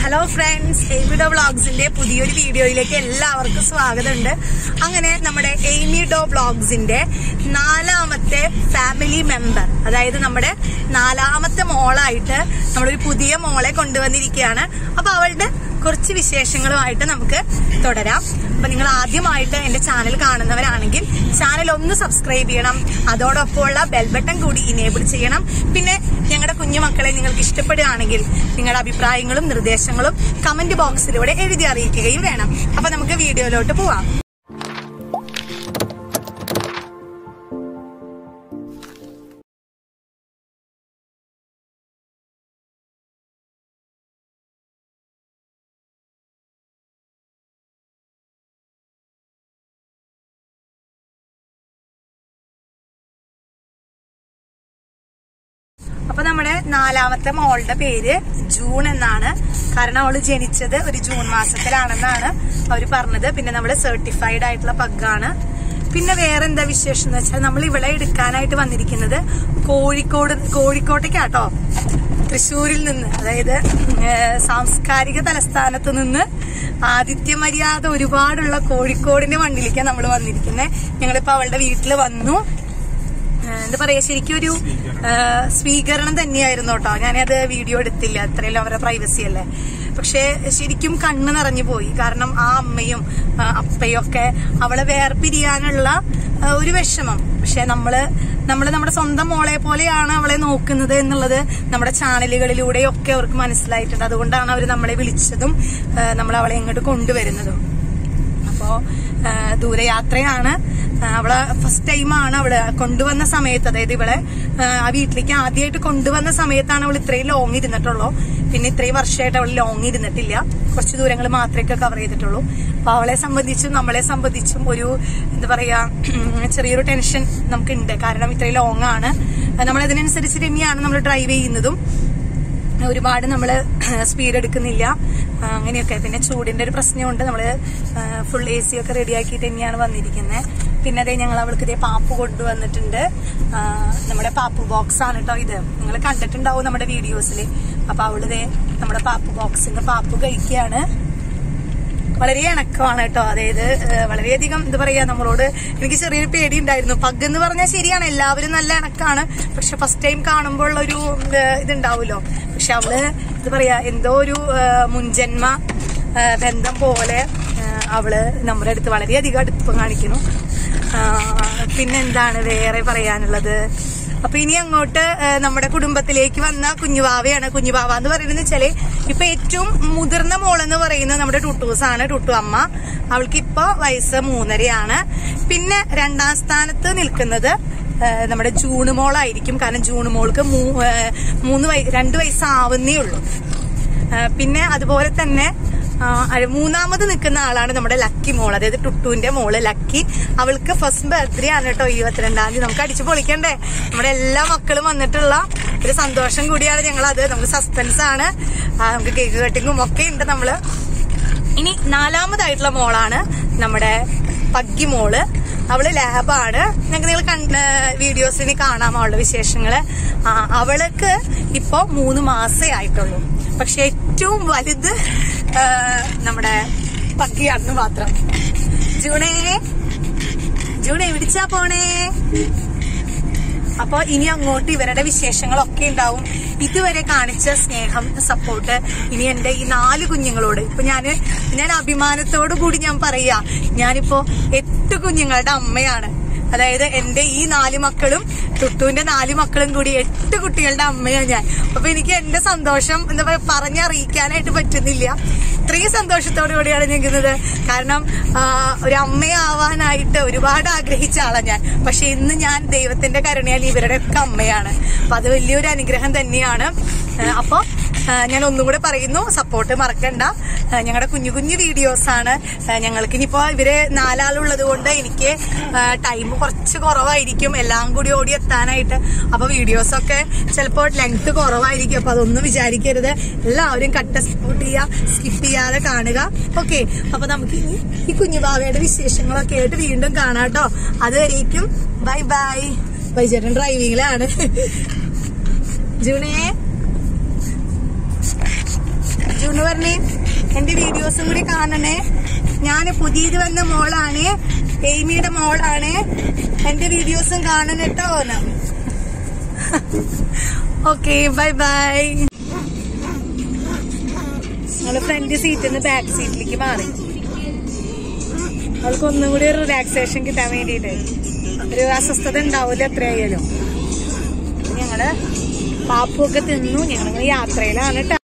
hello friends എയ്മിഡോ വ്ളോഗ്സിന്റെ പുതിയൊരു വീഡിയോയിലേക്ക് എല്ലാവർക്കും സ്വാഗതമുണ്ട് അങ്ങനെ നമ്മുടെ എയ്മിഡോ വ്ളോഗ്സിന്റെ നാലാമത്തെ ഫാമിലി മെമ്പർ അതായത് നമ്മുടെ നാലാമത്തെ മോളായിട്ട് നമ്മളൊരു പുതിയ മോളെ കൊണ്ടുവന്നിരിക്കുകയാണ് അപ്പൊ അവളുടെ കുറച്ച് വിശേഷങ്ങളുമായിട്ട് നമുക്ക് തുടരാം അപ്പൊ നിങ്ങൾ ആദ്യമായിട്ട് എന്റെ ചാനൽ കാണുന്നവരാണെങ്കിൽ ചാനൽ ഒന്ന് സബ്സ്ക്രൈബ് ചെയ്യണം അതോടൊപ്പമുള്ള ബെൽ ബട്ടൺ കൂടി ഇനേബിൾ ചെയ്യണം പിന്നെ ഞങ്ങളുടെ കുഞ്ഞുമക്കളെ നിങ്ങൾക്ക് ഇഷ്ടപ്പെടുകയാണെങ്കിൽ നിങ്ങളുടെ അഭിപ്രായങ്ങളും നിർദ്ദേശങ്ങളും കമന്റ് ബോക്സിലൂടെ എഴുതി അറിയിക്കുകയും വേണം അപ്പൊ നമുക്ക് വീഡിയോയിലോട്ട് പോവാം അപ്പൊ നമ്മുടെ നാലാമത്തെ മോളുടെ പേര് ജൂൺ എന്നാണ് കാരണം അവള് ജനിച്ചത് ഒരു ജൂൺ മാസത്തിലാണെന്നാണ് അവര് പറഞ്ഞത് പിന്നെ നമ്മള് സർട്ടിഫൈഡ് ആയിട്ടുള്ള പഗ്ഗാണ് പിന്നെ വേറെ എന്താ വിശേഷം എന്ന് വെച്ചാൽ നമ്മൾ ഇവിടെ എടുക്കാനായിട്ട് വന്നിരിക്കുന്നത് കോഴിക്കോട് കോഴിക്കോട്ടേക്കാട്ടോ തൃശ്ശൂരിൽ നിന്ന് അതായത് ഏഹ്, സാംസ്കാരിക തലസ്ഥാനത്ത് നിന്ന് ആതിഥ്യ മര്യാദ ഒരുപാടുള്ള കോഴിക്കോടിന്റെ വണ്ടിയിലേക്കാണ് നമ്മൾ വന്നിരിക്കുന്നത് ഞങ്ങളിപ്പോ അവളുടെ വീട്ടിൽ വന്നു ഏഹ് എന്താ പറയാ ശരിക്കും ഒരു ഏഹ് സ്വീകരണം തന്നെയായിരുന്നു കേട്ടോ ഞാനത് വീഡിയോ എടുത്തില്ല അത്രയല്ലോ അവരുടെ പ്രൈവസി അല്ലേ പക്ഷെ ശരിക്കും കണ്ണ് നിറഞ്ഞു പോയി കാരണം ആ അമ്മയും ആ അപ്പയും ഒക്കെ അവളെ വേർപിരിയാനുള്ള ഏഹ് ഒരു വിഷമം പക്ഷെ നമ്മള് നമ്മള് നമ്മുടെ സ്വന്തം മോളെ പോലെയാണ് അവളെ നോക്കുന്നത് എന്നുള്ളത് നമ്മുടെ ചാനലുകളിലൂടെയൊക്കെ അവർക്ക് മനസ്സിലായിട്ടുണ്ട് അതുകൊണ്ടാണ് അവർ നമ്മളെ വിളിച്ചതും ഏഹ് നമ്മൾ അവളെ ഇങ്ങോട്ട് കൊണ്ടുവരുന്നതും അപ്പോ ആ, ദൂരയാത്രയാണ് ആ, അവളെ ഫസ്റ്റ് ടൈമാണ് അവള് കൊണ്ടുവന്ന സമയത്ത് അതായത് ഇവളെ ആ, ആ വീട്ടിലേക്ക് ആദ്യമായിട്ട് കൊണ്ടുവന്ന സമയത്താണ് അവൾ ഇത്രയും ലോങ് ഇരുന്നിട്ടുള്ളൂ പിന്നെ ഇത്രയും വർഷമായിട്ട് അവൾ ലോങ് ഇരുന്നിട്ടില്ല കുറച്ച് ദൂരങ്ങൾ മാത്രമേ കവർ ചെയ്തിട്ടുള്ളൂ അപ്പൊ അവളെ സംബന്ധിച്ചും നമ്മളെ സംബന്ധിച്ചും ഒരു എന്താ പറയാ ചെറിയൊരു ടെൻഷൻ നമുക്കുണ്ട് കാരണം ഇത്രയും ലോങ് ആണ് നമ്മൾ അതിനനുസരിച്ച് തന്നെയാണ് നമ്മൾ ഡ്രൈവ് ചെയ്യുന്നതും ഒരുപാട് നമ്മൾ സ്പീഡ് എടുക്കുന്നില്ല ആ, അങ്ങനെയൊക്കെ പിന്നെ ചൂടിന്റെ ഒരു പ്രശ്നമുണ്ട് നമ്മൾ ഫുൾ എ സി ഒക്കെ റെഡിയാക്കിയിട്ട് തന്നെയാണ് വന്നിരിക്കുന്നത് പിന്നെ അതേ ഞങ്ങൾ അവൾക്ക് ഇതേ പാപ്പ് കൊണ്ടുവന്നിട്ടുണ്ട് ആ, നമ്മുടെ പാപ്പ് ബോക്സ് ആണ് കേട്ടോ ഇത് നിങ്ങൾ കണ്ടിട്ടുണ്ടാവും നമ്മുടെ വീഡിയോസിൽ അപ്പൊ അവളിതേ നമ്മുടെ പാപ്പ് ബോക്സിന്ന് പാപ്പ് കഴിക്കുകയാണ് വളരെ ഇണക്കമാണ് കേട്ടോ അതായത് ഏഹ്, വളരെയധികം എന്താ പറയാ നമ്മളോട് എനിക്ക് ചെറിയൊരു പേടി ഉണ്ടായിരുന്നു പഗ് എന്ന് പറഞ്ഞാൽ ശരിയാണ് എല്ലാവരും നല്ല ഇണക്കാണ് പക്ഷെ ഫസ്റ്റ് ടൈം കാണുമ്പോൾ ഒരു ഏഹ്, ഇതുണ്ടാവുമല്ലോ പക്ഷെ അവള് എന്താ പറയാ എന്തോ ഒരു ഏഹ്, മുൻജന്മ ഏഹ്, ബന്ധം പോലെ ഏഹ്, അവള് നമ്മുടെ അടുത്ത് വളരെയധികം അടുപ്പം കാണിക്കുന്നു ആഹ്, പിന്നെന്താണ് വേറെ പറയാനുള്ളത് അപ്പൊ ഇനി അങ്ങോട്ട് ഏഹ്, നമ്മുടെ കുടുംബത്തിലേക്ക് വന്ന കുഞ്ഞുവാവയാണ് കുഞ്ഞുവാവ എന്ന് പറയുന്നത് വെച്ചാല് ഇപ്പൊ ഏറ്റവും മുതിർന്ന മോളെന്ന് പറയുന്നത് നമ്മുടെ ടുട്ടൂസാണ് ടുട്ടു അമ്മ അവൾക്ക് ഇപ്പൊ വയസ്സ് മൂന്നരയാണ് പിന്നെ രണ്ടാം സ്ഥാനത്ത് നിൽക്കുന്നത് ഏഹ്, നമ്മുടെ ജൂണ് മോളായിരിക്കും കാരണം ജൂണ് മോൾക്ക് മൂ- ഏഹ്, മൂന്ന് വയ രണ്ട് വയസ്സാവുന്നേ ഉള്ളൂ ഏഹ്, പിന്നെ അതുപോലെ തന്നെ ആ, അഴ- മൂന്നാമത് നിൽക്കുന്ന ആളാണ് നമ്മുടെ ലക്കി മോൾ അതായത് ടുട്ടുവിന്റെ മോള് ലക്കി അവൾക്ക് ഫസ്റ്റ് ബർത്ത്ഡേ ആണ് കേട്ടോ ഇരുപത്തിരണ്ടാം തീയതി നമുക്ക് അടിച്ചു പൊളിക്കണ്ടേ നമ്മുടെ എല്ലാ മക്കളും വന്നിട്ടുള്ള ഒരു സന്തോഷം കൂടിയാണ് ഞങ്ങൾ അത് നമുക്ക് സസ്പെൻസ് ആണ് ആ, നമുക്ക് കേക്ക് കട്ടിങ്ങും ഒക്കെ ഉണ്ട് നമ്മള് ഇനി നാലാമതായിട്ടുള്ള മോളാണ് നമ്മുടെ പഗ്ഗി മോള് അവള് ലാബാണ് ഞങ്ങൾക്ക് നിങ്ങൾ കണ്ട വീഡിയോസിന് കാണാം അവളുടെ വിശേഷങ്ങള് ആ, അവൾക്ക് ഇപ്പൊ മൂന്ന് മാസേ ആയിട്ടുള്ളൂ പക്ഷെ ഏറ്റവും വലുത് ആ, നമ്മുടെ പഗ്ഗിയാണെന്ന് മാത്രം ജൂണേ ജൂണേ വിളിച്ചാ പോണേ അപ്പൊ ഇനി അങ്ങോട്ട് ഇവരുടെ വിശേഷങ്ങളൊക്കെ ഉണ്ടാവും ഇതുവരെ കാണിച്ച സ്നേഹം സപ്പോർട്ട് ഇനി എന്റെ ഈ നാല് കുഞ്ഞുങ്ങളോട് ഇപ്പൊ ഞാന് ഞാൻ അഭിമാനത്തോടു കൂടി ഞാൻ പറയാ ഞാനിപ്പോ എട്ട് കുഞ്ഞുങ്ങളുടെ അമ്മയാണ് അതായത് എന്റെ ഈ നാല് മക്കളും ടുട്ടുവിന്റെ നാല് മക്കളും കൂടി എട്ട് കുട്ടികളുടെ അമ്മയാണ് ഞാൻ അപ്പൊ എനിക്ക് എന്റെ സന്തോഷം എന്താ പറയാ പറഞ്ഞറിയിക്കാനായിട്ട് പറ്റുന്നില്ല ഇത്രയും സന്തോഷത്തോടു കൂടിയാണ് നിൽക്കുന്നത് കാരണം ആ, ഒരു അമ്മയാവാനായിട്ട് ഒരുപാട് ആഗ്രഹിച്ച ആളാണ് ഞാൻ പക്ഷെ ഇന്ന് ഞാൻ ദൈവത്തിന്റെ കരുണയാൽ ഇവരുടെ ഒക്കെ അമ്മയാണ് അപ്പൊ അത് വലിയൊരു അനുഗ്രഹം തന്നെയാണ് ആ, അപ്പൊ ആ, ഞാൻ ഒന്നും കൂടെ പറയുന്നു സപ്പോർട്ട് മറക്കണ്ട ഞങ്ങളുടെ കുഞ്ഞു കുഞ്ഞു വീഡിയോസ് ആണ് ആ, ഞങ്ങൾക്ക് ഇനിയിപ്പോ ഇവര് നാലാളുള്ളത് കൊണ്ട് എനിക്ക് ടൈം കുറച്ച് കുറവായിരിക്കും എല്ലാം കൂടി ഓടി എത്താനായിട്ട് അപ്പൊ വീഡിയോസ് ഒക്കെ ചിലപ്പോൾ ലെങ്ത് കുറവായിരിക്കും അപ്പൊ അതൊന്നും വിചാരിക്കരുത് എല്ലാവരും കട്ട സപ്പോർട്ട് ചെയ്യുക സ്കിപ്പ് ചെയ്യാതെ കാണുക ഓക്കെ അപ്പൊ നമുക്ക് ഇനി ഈ കുഞ്ഞുബാവയുടെ വിശേഷങ്ങളൊക്കെ ആയിട്ട് വീണ്ടും കാണാം കേട്ടോ അതുവരേക്കും ബൈ ബൈ ബൈചേട്ടൻ จูเน่จูเน่ പറഞ്ഞേ എന്റെ വീഡിയോസും കൂടി കാണണേ ഞാൻ പുതിയത് വന്ന മോളാണ് എയ്മിയുടെ മോളാണ് എന്റെ വീഡിയോസും കാണണം കേട്ടോ ഓക്കെ ബൈ ബൈ ഞങ്ങള് ഫ്രണ്ട് സീറ്റിൽ നിന്ന് ബാക്ക് സീറ്റിലേക്ക് മാറി അവൾക്ക് ഒന്നും കൂടി ഒരു റിലാക്സേഷൻ കിട്ടാൻ വേണ്ടിയിട്ട് ഒരു അസ്വസ്ഥത ഉണ്ടാവില്ല എത്രയായാലും ഞങ്ങള് പാപ്പൊക്കെ തിന്നു ഞങ്ങളിങ്ങനെ യാത്രയിലാണ് ട്ടോ